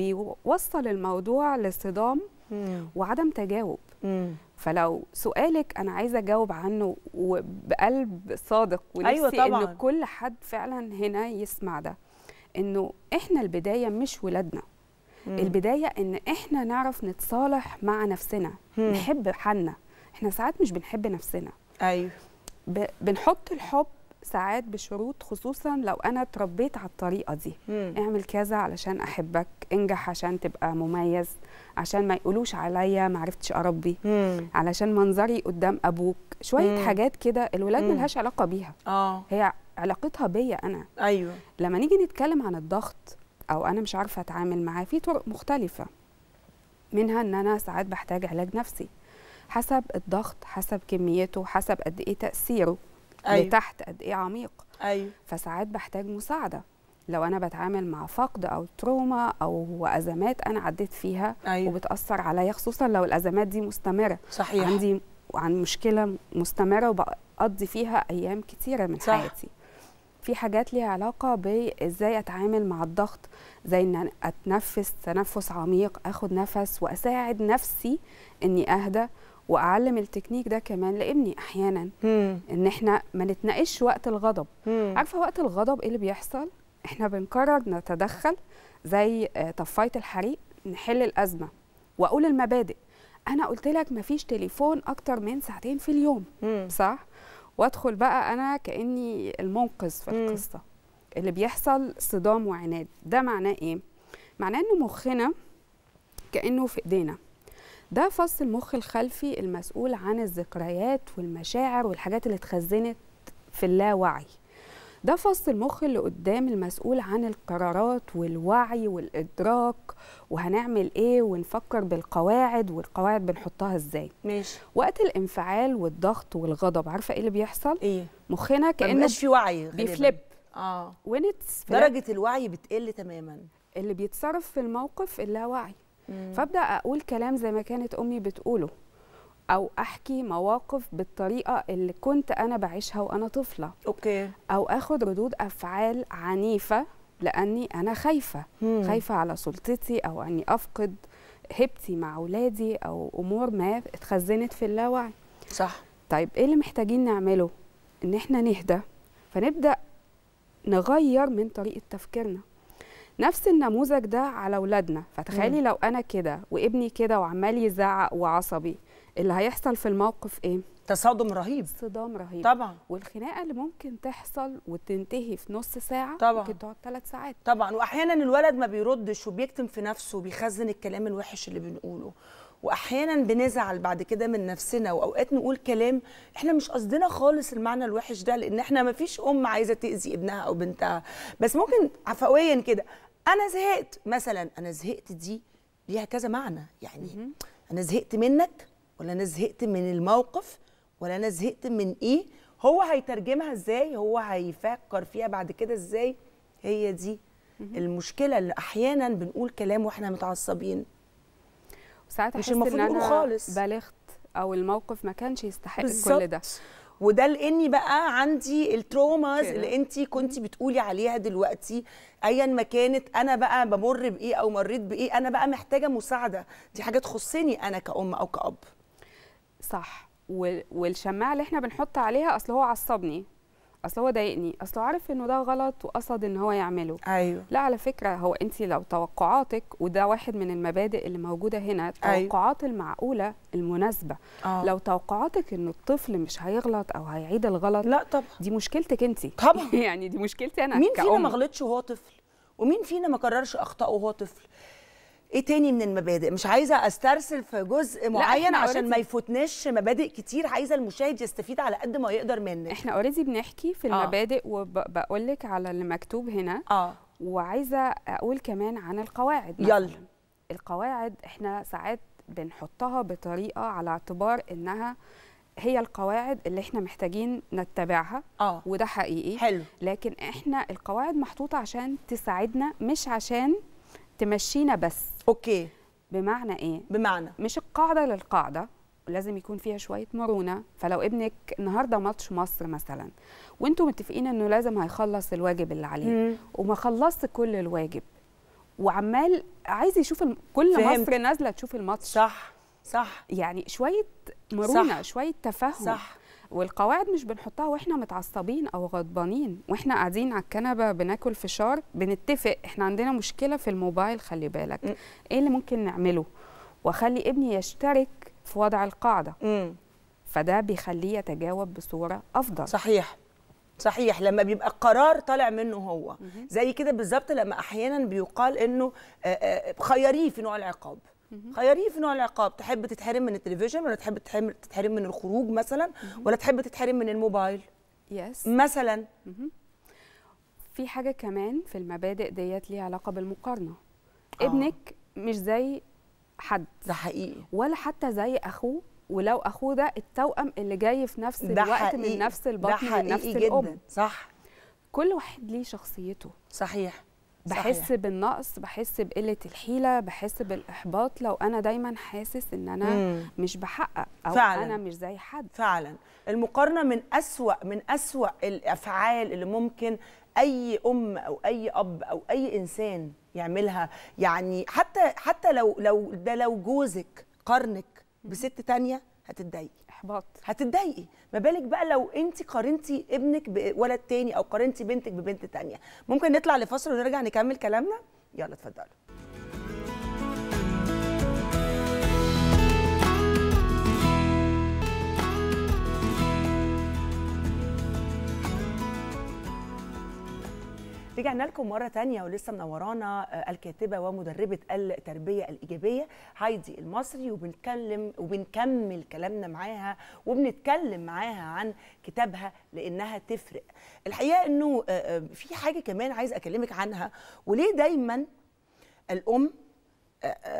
وبيوصل الموضوع لصدام مم. وعدم تجاوب مم. فلو سؤالك انا عايزه اجاوب عنه وبقلب صادق ونفسي أيوة طبعاً. ان كل حد فعلا هنا يسمع ده انه احنا البدايه مش ولادنا مم. البدايه ان احنا نعرف نتصالح مع نفسنا مم. نحب حالنا احنا ساعات مش بنحب نفسنا ايوه ب... بنحط الحب ساعات بشروط خصوصا لو انا اتربيت على الطريقه دي مم. اعمل كذا علشان احبك انجح عشان تبقى مميز عشان ما يقولوش عليا ما عرفتش اربي مم. علشان منظري قدام ابوك شويه مم. حاجات كده الولاد مم. ملهاش علاقه بيها اه هي علاقتها بيا انا ايوه لما نيجي نتكلم عن الضغط او انا مش عارفه اتعامل معاه في طرق مختلفه منها ان انا ساعات بحتاج علاج نفسي حسب الضغط حسب كميته حسب قد ايه تاثيره أيوة. لتحت قد ايه عميق ايوه فساعات بحتاج مساعده لو انا بتعامل مع فقد او تروما او ازمات انا عديت فيها ايوه وبتاثر عليا خصوصا لو الازمات دي مستمره صحيح عندي عن مشكله مستمره وبقضي فيها ايام كتيره من صح. حياتي في حاجات ليها علاقه بازاي اتعامل مع الضغط زي ان أنا اتنفس تنفس عميق اخد نفس واساعد نفسي اني اهدى واعلم التكنيك ده كمان لابني احيانا مم. ان احنا ما نتناقش وقت الغضب مم. عارفه وقت الغضب ايه اللي بيحصل احنا بنقرر نتدخل زي آه، طفايه الحريق نحل الازمه واقول المبادئ انا قلت لك مفيش تليفون اكتر من ساعتين في اليوم مم. صح وادخل بقى انا كاني المنقذ في مم. القصه اللي بيحصل صدام وعناد ده معناه ايه معناه ان مخنا كانه في ايدينا ده فص المخ الخلفي المسؤول عن الذكريات والمشاعر والحاجات اللي اتخزنت في اللاوعي ده فص المخ اللي قدام المسؤول عن القرارات والوعي والإدراك وهنعمل إيه ونفكر بالقواعد والقواعد بنحطها إزاي ماشي وقت الانفعال والضغط والغضب عارفة إيه اللي بيحصل؟ ايه مخنا ما كأنه بيبقاش في وعي غالباً. بيفلب اه when it's flip درجه الوعي بتقل تماما اللي بيتصرف في الموقف اللاواعي مم. فابدا اقول كلام زي ما كانت امي بتقوله او احكي مواقف بالطريقه اللي كنت انا بعيشها وانا طفله اوكي او اخد ردود افعال عنيفه لاني انا خايفه مم. خايفه على سلطتي او اني افقد هبتي مع اولادي او امور ما اتخزنت في اللاوعي صح طيب ايه اللي محتاجين نعمله ان احنا نهدى فنبدا نغير من طريقه تفكيرنا نفس النموذج ده على اولادنا فتخيلي لو انا كده وابني كده وعمال يزعق وعصبي اللي هيحصل في الموقف ايه تصادم رهيب صدام رهيب طبعا والخناقه اللي ممكن تحصل وتنتهي في نص ساعه طبعاً. ممكن تقعد ثلاث ساعات طبعا واحيانا الولد ما بيردش وبيكتم في نفسه وبيخزن الكلام الوحش اللي بنقوله واحيانا بنزعل بعد كده من نفسنا واوقات نقول كلام احنا مش قصدنا خالص المعنى الوحش ده لان احنا ما فيش ام عايزه تاذي ابنها او بنتها بس ممكن عفويا كده انا زهقت مثلا انا زهقت دي ليها كذا معنى يعني انا زهقت منك ولا انا زهقت من الموقف ولا انا زهقت من ايه هو هيترجمها ازاي هو هيفكر فيها بعد كده ازاي هي دي المشكله اللي احيانا بنقول كلام واحنا متعصبين وساعات مش احس المفروض ان نقوله انا خالص. بالغت او الموقف ما كانش يستحق كل بالظبط. ده وده لاني بقى عندي التروماز كده. اللي انت كنت بتقولي عليها دلوقتي ايا ما كانت انا بقى بمر بايه او مريت بايه انا بقى محتاجه مساعده دي حاجه تخصني انا كأم او كأب صح وال- والشماعه اللي احنا بنحط عليها اصل هو عصبني اصل هو ضايقني اصل هو عارف انه ده غلط وقصد ان هو يعمله ايوه لا على فكره هو انت لو توقعاتك وده واحد من المبادئ اللي موجوده هنا أيوة. التوقعات المعقوله المناسبه آه. لو توقعاتك انه الطفل مش هيغلط او هيعيد الغلط لا طبعا دي مشكلتك انت طبعا. يعني دي مشكلتي انا مين فينا كأم. ما غلطش وهو طفل ومين فينا ما كررش اخطائه وهو طفل ايه تاني من المبادئ مش عايزه استرسل في جزء معين إحنا عشان already- ما يفوتناش مبادئ كتير عايزه المشاهد يستفيد على قد ما يقدر منك احنا اوريدي بنحكي في آه. المبادئ وبقول لك على اللي مكتوب هنا اه وعايزه اقول كمان عن القواعد يلا. مثلاً. القواعد احنا ساعات بنحطها بطريقه على اعتبار انها هي القواعد اللي احنا محتاجين نتبعها اه وده حقيقي حلو لكن احنا القواعد محطوطه عشان تساعدنا مش عشان تمشينا بس اوكي بمعنى ايه بمعنى مش القاعده للقاعده لازم يكون فيها شويه مرونه فلو ابنك النهارده ماتش مصر مثلا وانتوا متفقين انه لازم هيخلص الواجب اللي عليه مم. وما خلصت كل الواجب وعمال عايز يشوف الم... كل فهمت. مصر نازله تشوف الماتش صح صح يعني شويه مرونه صح. شويه تفهم صح والقواعد مش بنحطها واحنا متعصبين او غضبانين واحنا قاعدين على الكنبه بناكل فشار بنتفق احنا عندنا مشكله في الموبايل خلي بالك م. ايه اللي ممكن نعمله واخلي ابني يشترك في وضع القاعده امم فده بيخليه يتجاوب بصوره افضل صحيح صحيح لما بيبقى القرار طالع منه هو زي كده بالظبط لما احيانا بيقال انه آه، آه، خيريه في نوع العقاب خيريه في نوع العقاب تحب تتحرم من التلفزيون ولا تحب تتحرم تتحرم من الخروج مثلا ولا تحب تتحرم من الموبايل يس مثلا في حاجه كمان في المبادئ ديت ليها علاقه بالمقارنه آه. ابنك مش زي حد ده حقيقي ولا حتى زي اخوه ولو اخوه ده التوأم اللي جاي في نفس ده الوقت حقيقي من نفس ده البطن من نفس حقيقي الام جدا صح كل واحد ليه شخصيته صحيح بحس صحيح. بالنقص بحس بقله الحيله بحس بالاحباط لو انا دايما حاسس ان انا مم. مش بحقق او فعلاً. انا مش زي حد فعلا المقارنه من أسوأ من أسوأ الافعال اللي ممكن اي ام او اي اب او اي انسان يعملها يعني حتى حتى لو لو ده لو جوزك قارنك بست تانية هتتضايقي احباط هتتضايقي ما بالك بقى لو انت قارنتي ابنك بولد تاني او قارنتي بنتك ببنت تانية ممكن نطلع لفاصل ونرجع نكمل كلامنا يلا اتفضلوا رجعنا لكم مرة تانية ولسه منورانا آه، الكاتبة ومدربة التربية الإيجابية هايدي المصري وبنتكلم وبنكمل كلامنا معاها وبنتكلم معاها عن كتابها لأنها تفرق الحقيقة إنه آه، آه، في حاجة كمان عايز أكلمك عنها وليه دايما الأم آه، آه،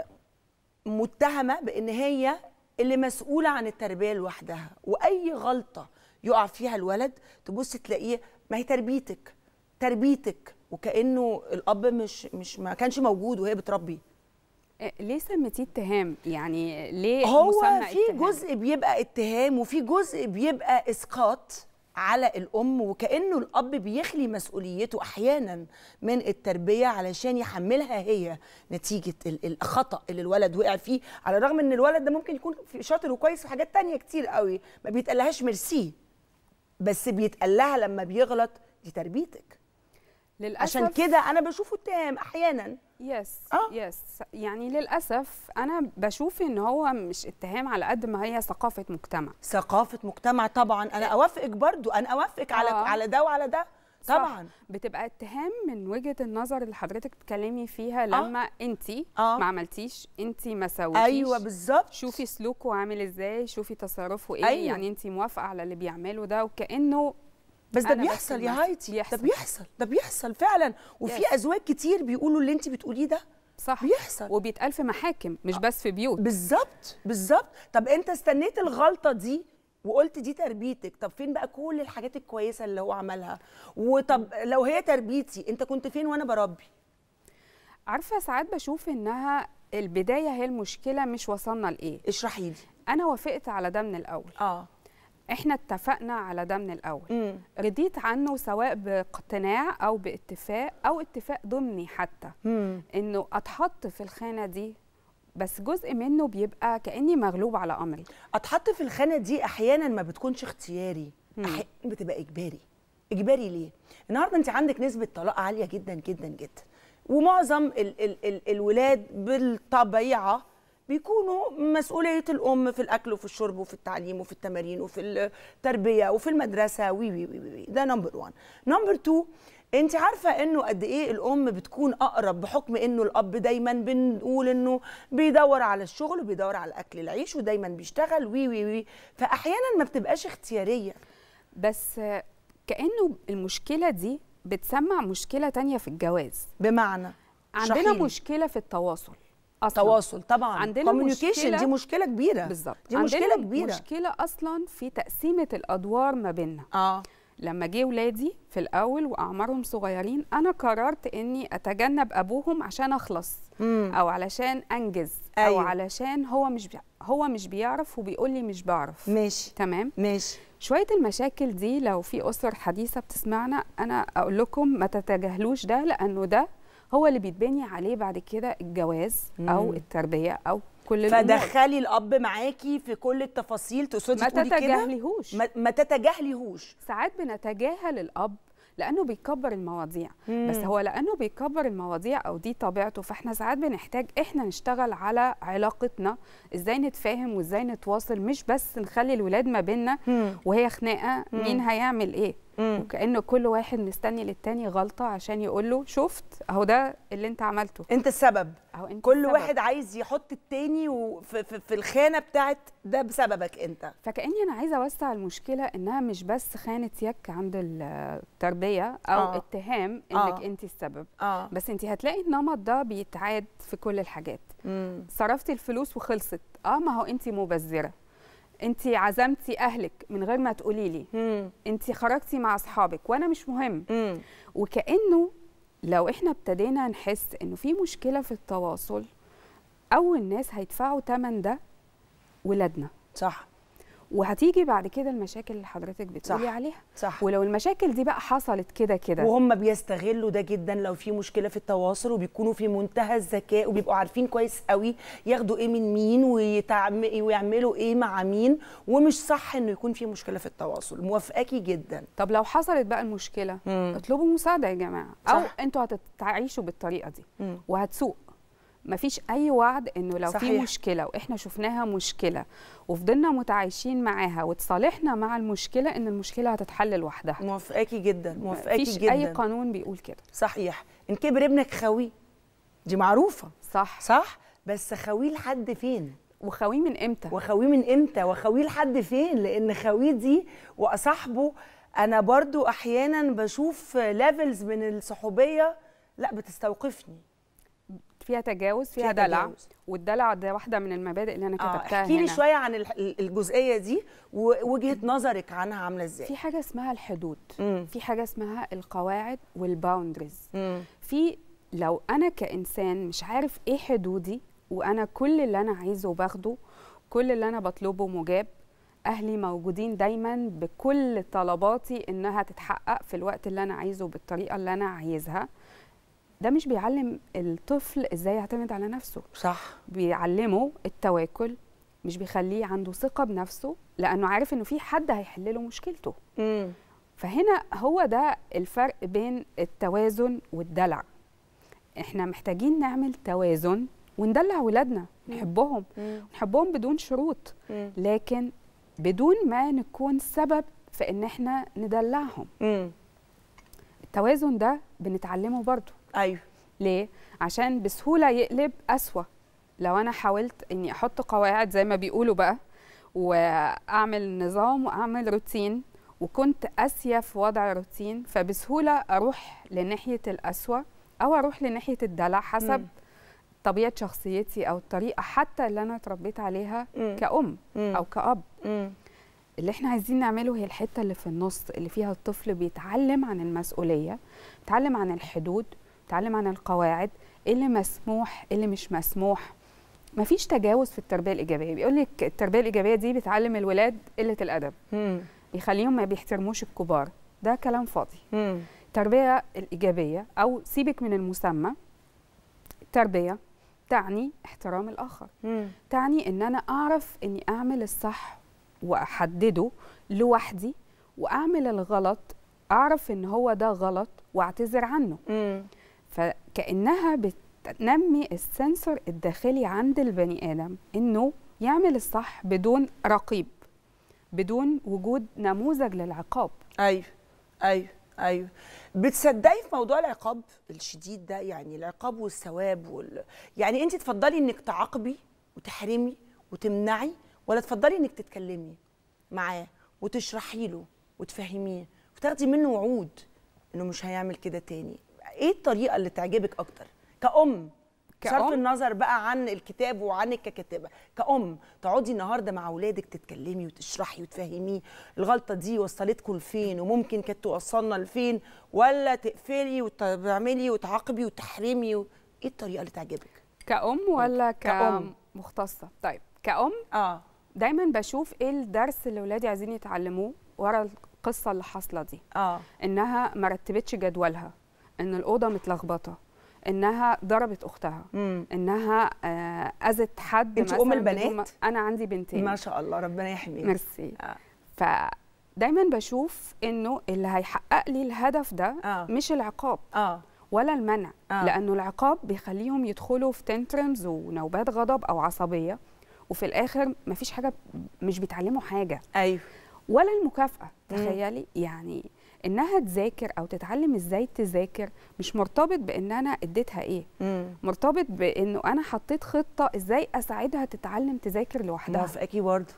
متهمة بإن هي اللي مسؤولة عن التربية لوحدها وأي غلطة يقع فيها الولد تبص تلاقيه ما هي تربيتك تربيتك وكانه الاب مش مش ما كانش موجود وهي بتربي إيه، ليه سميتيه اتهام يعني ليه هو مسمى في اتهام؟ جزء بيبقى اتهام وفي جزء بيبقى اسقاط على الام وكانه الاب بيخلي مسؤوليته احيانا من التربيه علشان يحملها هي نتيجه ال- الخطا اللي الولد وقع فيه على الرغم ان الولد ده ممكن يكون في- شاطر وكويس في حاجات تانية كتير قوي ما بيتقالهاش ميرسي بس بيتقال لها لما بيغلط دي تربيتك للاسف عشان كده انا بشوفه اتهام احيانا يس آه. يس يعني للاسف انا بشوف ان هو مش اتهام على قد ما هي ثقافه مجتمع ثقافه مجتمع طبعا انا اوافقك برضو انا اوافقك على آه. على ده وعلى ده صح. طبعا بتبقى اتهام من وجهه النظر اللي حضرتك بتتكلمي فيها لما انت آه. ما عملتيش انت ما سويتيش ايوه بالظبط شوفي سلوكه عامل ازاي شوفي تصرفه ايه أيوة. يعني انت موافقه على اللي بيعمله ده وكانه بس ده أنا بس بيحصل يا المثل. هايتي ده بيحصل. بيحصل ده بيحصل فعلا وفي Yes. ازواج كتير بيقولوا اللي انت بتقوليه ده صح بيحصل وبيتقال في محاكم مش بس في بيوت بالظبط بالظبط طب انت استنيت الغلطه دي وقلت دي تربيتك طب فين بقى كل الحاجات الكويسه اللي هو عملها وطب لو هي تربيتي انت كنت فين وانا بربي عارفه ساعات بشوف انها البدايه هي المشكله مش وصلنا لايه اشرحي لي انا وافقت على ده من الاول اه احنا اتفقنا على ده من الاول امم رضيت عنه سواء باقتناع او باتفاق او اتفاق ضمني حتى امم انه اتحط في الخانه دي بس جزء منه بيبقى كاني مغلوب على امري اتحط في الخانه دي احيانا ما بتكونش اختياري احيانا بتبقى اجباري اجباري ليه النهارده انت عندك نسبه طلاق عاليه جدا جدا جدا ومعظم ال ال ال الولاد بالطبيعه بيكونوا مسؤوليه الام في الاكل وفي الشرب وفي التعليم وفي التمارين وفي التربيه وفي المدرسه وي وي وي, وي. ده نمبر 1 نمبر 2 انت عارفه انه قد ايه الام بتكون اقرب بحكم انه الاب دايما بنقول انه بيدور على الشغل وبيدور على اكل العيش ودايما بيشتغل وي وي وي فاحيانا ما بتبقاش اختياريه بس آه، كانه المشكله دي بتسمع مشكله تانية في الجواز بمعنى عندنا اشرحيلي. مشكله في التواصل أصلاً. تواصل طبعا عندنا communication مشكلة- دي مشكله كبيره بالظبط دي عندنا مشكله كبيره مشكله اصلا في تقسيمه الادوار ما بيننا اه لما جه ولادي في الاول واعمارهم صغيرين انا قررت اني اتجنب ابوهم عشان اخلص مم. او علشان انجز او أيوة. علشان هو مش بي... هو مش بيعرف وبيقول لي مش بعرف ماشي تمام ماشي شويه المشاكل دي لو في اسر حديثه بتسمعنا انا اقول لكم ما تتجاهلوش ده لانه ده هو اللي بيتبني عليه بعد كده الجواز او مم. التربيه او كل الامور فدخلي الاب معاكي في كل التفاصيل تقصدي ما تقولي كده تتجاهليهوش ما, ما تتجاهليهوش ساعات بنتجاهل الاب لانه بيكبر المواضيع مم. بس هو لانه بيكبر المواضيع او دي طبيعته فاحنا ساعات بنحتاج احنا نشتغل على علاقتنا ازاي نتفاهم وازاي نتواصل مش بس نخلي الولاد ما بيننا مم. وهي خناقه مين مم. هيعمل ايه مم. وكانه كل واحد مستني للتاني غلطه عشان يقول له شفت اهو ده اللي انت عملته انت السبب اهو انت كل السبب. واحد عايز يحط التاني وفي في, في الخانه بتاعت ده بسببك انت فكاني انا عايزه اوسع المشكله انها مش بس خانه يك عند التربيه او آه. آه. اتهام انك آه. آه. انت السبب اه بس انت هتلاقي النمط ده بيتعاد في كل الحاجات مم. صرفتي الفلوس وخلصت اه ما هو انت مبذره انت عزمتي اهلك من غير ما تقولي لي مم. انت خرجتي مع اصحابك وانا مش مهم مم. وكانه لو احنا ابتدينا نحس انه في مشكله في التواصل اول ناس هيدفعوا ثمن ده ولادنا صح وهتيجي بعد كده المشاكل اللي حضرتك بتقولي صح. عليها صح ولو المشاكل دي بقى حصلت كده كده وهم بيستغلوا ده جدا لو في مشكله في التواصل وبيكونوا في منتهى الذكاء وبيبقوا عارفين كويس قوي ياخدوا ايه من مين ويتعم... ويعملوا ايه مع مين ومش صح انه يكون في مشكله في التواصل موافقاكي جدا طب لو حصلت بقى المشكله مم. اطلبوا مساعده يا جماعه او صح. انتوا هتعيشوا بالطريقه دي مم. وهتسوق مفيش اي وعد انه لو في صحيح. مشكله واحنا شفناها مشكله وفضلنا متعايشين معاها وتصالحنا مع المشكله ان المشكله هتتحل لوحدها موافقاكي جدا موافقاكي مفيش جدا اي قانون بيقول كده صحيح ان كبر ابنك خويه دي معروفه صح صح بس خويه لحد فين وخويه من امتى وخويه من امتى وخويه لحد فين لان خويه دي واصاحبه انا برضو احيانا بشوف ليفلز من الصحوبيه لا بتستوقفني فيها تجاوز فيها, فيها دلع تجاوز. والدلع ده واحده من المبادئ اللي انا اه كتبتها احكي لي هنا شويه عن الح- الجزئيه دي ووجهه نظرك عنها عامله ازاي في حاجه اسمها الحدود مم. في حاجه اسمها القواعد والباوندريز مم. في لو انا كانسان مش عارف ايه حدودي وانا كل اللي انا عايزه باخده كل اللي انا بطلبه مجاب اهلي موجودين دايما بكل طلباتي انها تتحقق في الوقت اللي انا عايزه بالطريقه اللي انا عايزها ده مش بيعلم الطفل ازاي يعتمد على نفسه صح بيعلمه التواكل مش بيخليه عنده ثقه بنفسه لانه عارف انه في حد هيحل له مشكلته مم. فهنا هو ده الفرق بين التوازن والدلع احنا محتاجين نعمل توازن وندلع ولادنا نحبهم مم. نحبهم بدون شروط مم. لكن بدون ما نكون سبب في ان احنا ندلعهم مم. التوازن ده بنتعلمه برضو ايوه ليه عشان بسهوله يقلب اسوا لو انا حاولت اني احط قواعد زي ما بيقولوا بقى واعمل نظام واعمل روتين وكنت قاسيه في وضع روتين فبسهوله اروح لناحيه الاسوا او اروح لناحيه الدلع حسب مم. طبيعه شخصيتي او الطريقه حتى اللي انا اتربيت عليها مم. كأم مم. او كأب مم. اللي احنا عايزين نعمله هي الحته اللي في النص اللي فيها الطفل بيتعلم عن المسؤوليه بيتعلم عن الحدود بيتعلم عن القواعد ايه اللي مسموح ايه اللي مش مسموح مفيش تجاوز في التربيه الايجابيه بيقول لك التربيه الايجابيه دي بتعلم الولاد قله الادب مم. بيخليهم ما بيحترموش الكبار ده كلام فاضي مم. التربيه الايجابيه او سيبك من المسمى التربيه تعني احترام الاخر مم. تعني ان انا اعرف اني اعمل الصح واحدده لوحدي واعمل الغلط اعرف ان هو ده غلط واعتذر عنه مم. فكانها بتنمي السنسور الداخلي عند البني ادم انه يعمل الصح بدون رقيب بدون وجود نموذج للعقاب ايوه ايوه ايوه بتصدقي في موضوع العقاب الشديد ده يعني العقاب والثواب وال... يعني انت تفضلي انك تعاقبي وتحرمي وتمنعي ولا تفضلي انك تتكلمي معاه وتشرحي له وتفهميه وتاخدي منه وعود انه مش هيعمل كده تاني ايه الطريقه اللي تعجبك اكتر كأم كأم؟ بصرف النظر بقى عن الكتاب وعنك ككاتبه كأم تقعدي النهارده مع اولادك تتكلمي وتشرحي وتفهميه الغلطه دي وصلتكم لفين وممكن كانت توصلنا لفين ولا تقفلي وتعملي وتعاقبي وتحرمي و... ايه الطريقه اللي تعجبك كأم ولا كأم. كمختصة طيب كأم اه دايما بشوف ايه الدرس اللي ولادي عايزين يتعلموه ورا القصة اللي حاصلة دي اه انها ما رتبتش جدولها ان الاوضه متلخبطه انها ضربت اختها امم انها آه، اذت حد انت أم مثلاً بدون البنات؟ ما- انا عندي بنتين ما شاء الله ربنا يحميك ميرسي آه. فدايما بشوف انه اللي هيحقق لي الهدف ده آه. مش العقاب اه ولا المنع آه. لانه العقاب بيخليهم يدخلوا في تنترمز ونوبات غضب او عصبيه وفي الاخر مفيش حاجه مش بيتعلموا حاجه ايوه ولا المكافأة مم. تخيلي يعني انها تذاكر او تتعلم ازاي تذاكر مش مرتبط بان انا اديتها ايه امم مرتبط بانه انا حطيت خطة ازاي اساعدها تتعلم تذاكر لوحدها موافقاكي برضه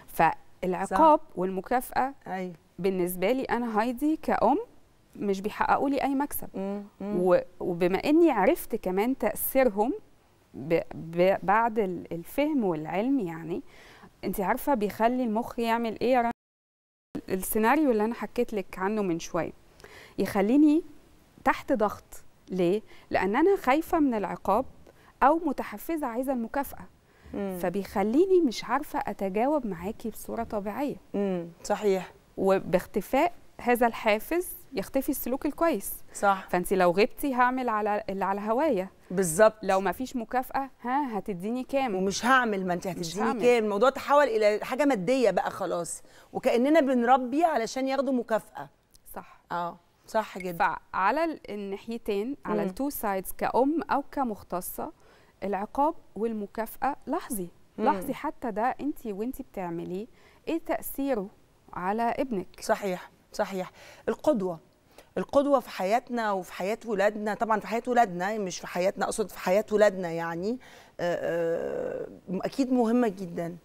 فالعقاب والمكافأة ايوه بالنسبة لي انا هايدي كأم مش بيحققوا لي اي مكسب مم. مم. و- وبما اني عرفت كمان تاثيرهم ب... ب... بعد ال- الفهم والعلم يعني انت عارفه بيخلي المخ يعمل ايه يا رنا؟ السيناريو اللي انا حكيت لك عنه من شويه يخليني تحت ضغط ليه لان انا خايفه من العقاب او متحفزه عايزه المكافاه مم. فبيخليني مش عارفه اتجاوب معاكي بصوره طبيعيه امم صحيح وباختفاء هذا الحافز يختفي السلوك الكويس صح فانت لو غبتي هعمل على اللي على هوايا بالظبط لو ما فيش مكافاه ها هتديني كام ومش هعمل ما انت مش هتديني هعمل. كام الموضوع تحول الى حاجه ماديه بقى خلاص وكاننا بنربي علشان ياخدوا مكافاه صح اه صح جدا فعلى ال- الناحيتين على مم. التو سايدز كأم أو كمختصة العقاب والمكافأة لحظي مم. لحظي حتى ده انت وانت بتعمليه ايه تأثيره على ابنك صحيح صحيح القدوه القدوه في حياتنا وفي حياه ولادنا طبعا في حياه ولادنا مش في حياتنا اقصد في حياه ولادنا يعني آه، آه، اكيد مهمه جدا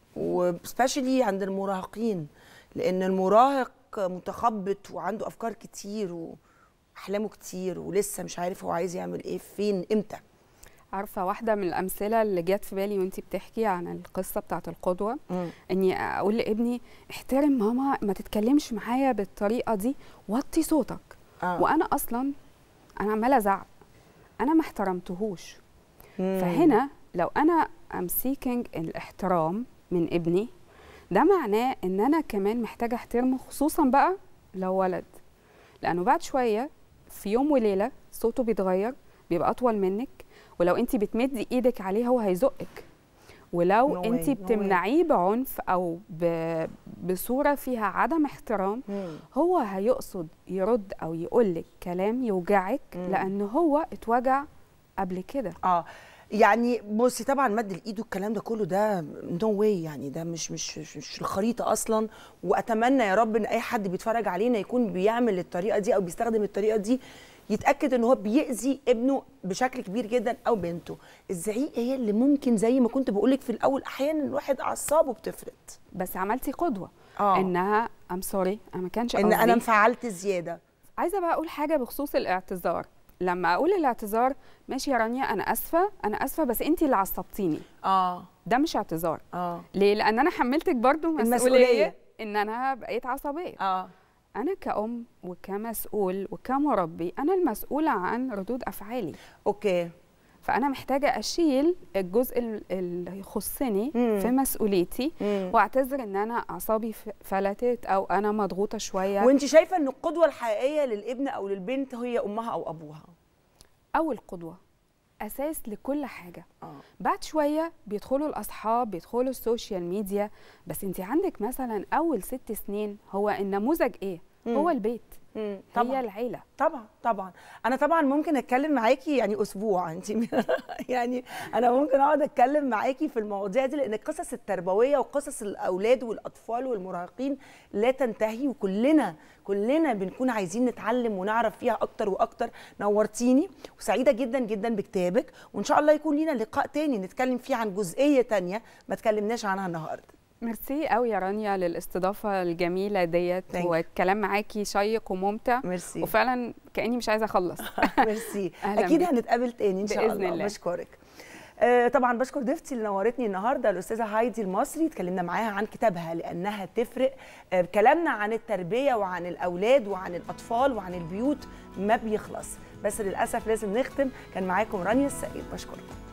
وسبيشالي عند المراهقين لان المراهق متخبط وعنده افكار كتير واحلامه كتير ولسه مش عارف هو عايز يعمل ايه فين امتى عارفة واحدة من الأمثلة اللي جت في بالي وانت بتحكي عن القصة بتاعت القدوة اني اقول لابني احترم ماما ما تتكلمش معايا بالطريقة دي وطي صوتك آه. وانا اصلا انا عمالة ازعق انا ما احترمتهوش مم. فهنا لو انا ام سيكينج الاحترام من ابني ده معناه ان انا كمان محتاجه احترمه خصوصا بقى لو ولد لانه بعد شويه في يوم وليله صوته بيتغير بيبقى اطول منك ولو انت بتمدي ايدك عليه هو هيزقك ولو No انت way, no way. بتمنعيه بعنف او ب... بصوره فيها عدم احترام مم. هو هيقصد يرد او يقولك كلام يوجعك مم. لان هو اتوجع قبل كده اه يعني بصي طبعا مد الايد والكلام ده كله ده نو واي يعني ده مش مش مش, مش الخريطه اصلا واتمنى يا رب ان اي حد بيتفرج علينا يكون بيعمل الطريقه دي او بيستخدم الطريقه دي يتاكد ان هو بيأذي ابنه بشكل كبير جدا او بنته الزعيق هي اللي ممكن زي ما كنت بقولك في الاول احيانا الواحد اعصابه بتفلت بس عملتي قدوه اه انها ام سوري انا ما كانش ان قصدي انا انفعلت زياده عايزه بقى اقول حاجه بخصوص الاعتذار لما اقول الاعتذار ماشي يا رانيا انا اسفه انا اسفه بس انت اللي عصبتيني اه ده مش اعتذار اه ليه لان انا حملتك برضو مسؤوليه, المسؤولية. ان انا بقيت عصبيه اه انا كأم وكمسؤول وكمربي انا المسؤوله عن ردود افعالي اوكي فانا محتاجه اشيل الجزء ال- اللي يخصني مم. في مسؤوليتي مم. واعتذر ان انا اعصابي ف- فلتت او انا مضغوطه شويه وانت شايفه ان القدوه الحقيقيه للابن او للبنت هي امها او ابوها او القدوه اساس لكل حاجه اه بعد شويه بيدخلوا الاصحاب بيدخلوا السوشيال ميديا بس انت عندك مثلا اول ست سنين هو النموذج ايه مم. هو البيت مم. هي طبعا العيله طبعا طبعا انا طبعا ممكن اتكلم معاكي يعني اسبوع انت يعني انا ممكن اقعد اتكلم معاكي في المواضيع دي لان القصص التربويه وقصص الاولاد والاطفال والمراهقين لا تنتهي وكلنا كلنا بنكون عايزين نتعلم ونعرف فيها اكتر واكتر نورتيني وسعيده جدا جدا بكتابك وان شاء الله يكون لينا لقاء تاني نتكلم فيه عن جزئيه تانية ما اتكلمناش عنها النهارده ميرسي قوي يا رانيا للاستضافه الجميله ديت Thank you. والكلام معاكي شيق وممتع ميرسي وفعلا كاني مش عايزه اخلص ميرسي أهلاً اكيد بيك. هنتقابل تاني ان شاء بإذن الله الله. بشكرك آه، طبعا بشكر ضيفتي اللي نورتني النهارده الاستاذه هايدي المصري اتكلمنا معاها عن كتابها لانها تفرق آه، كلامنا عن التربيه وعن الاولاد وعن الاطفال وعن البيوت ما بيخلص بس للاسف لازم نختم كان معاكم رانيا السيد بشكركم